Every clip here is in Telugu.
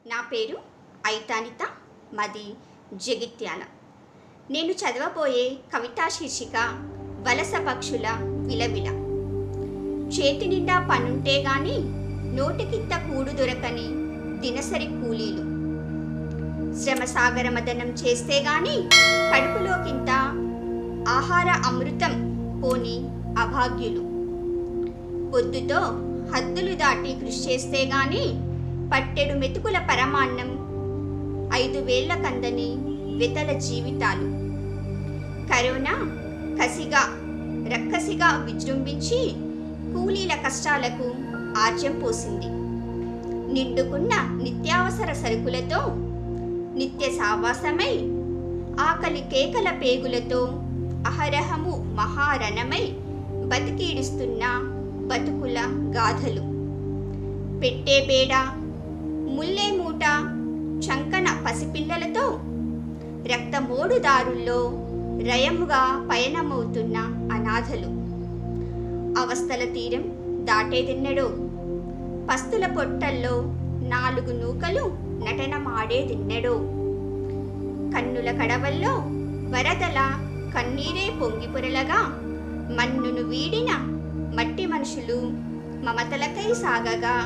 నా పేరు ఐతానిత మాది జగిత్యాల నేను చదవబోయే కవితా శీర్షిక వలస పక్షుల విలవిల చేతి నిండా పనుంటే గాని నోటికింత కూడు దొరకని దినసరి కూలీలు శ్రమసాగర మదనం చేస్తే గాని కడుపులోకింత ఆహార అమృతం పోని అభాగ్యులు పొద్దుతో హద్దులు దాటి కృషి చేస్తే గాని పట్టెడు మెతుకుల పరమాన్నం ఐదు వేళ్ల కందని వితల జీవితాలు కరోనా కసిగా రక్కసిగా విజృంభించి కూలీల కష్టాలకు ఆజ్యం పోసింది నిండుకున్న నిత్యావసర సరుకులతో నిత్య సావాసమై ఆకలి కేకల పేగులతో అహరహము మహారణమై బతికీడుస్తున్న బతుకుల గాథలు పెట్టే బేడ ముల్లే మూట చంకన పసిపిల్లలతో రక్తమోడు దారుల్లో రయముగా పయనమవుతున్న అనాథలు అవస్థల తీరం దాటేదిన్నడో పస్తుల పొట్టల్లో నాలుగు నూకలు నటనమాడేదిన్నడో కన్నుల కడవల్లో వరదల కన్నీరే పొంగి పొరలగా మన్నును వీడిన మట్టి మనుషులు మమతలకై సాగగా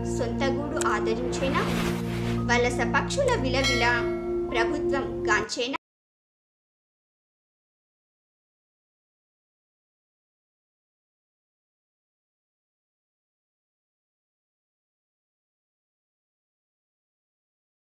సొంతగూడు ఆదరించేనా వలస పక్షుల విలవిల ప్రభుత్వం గాంచేనా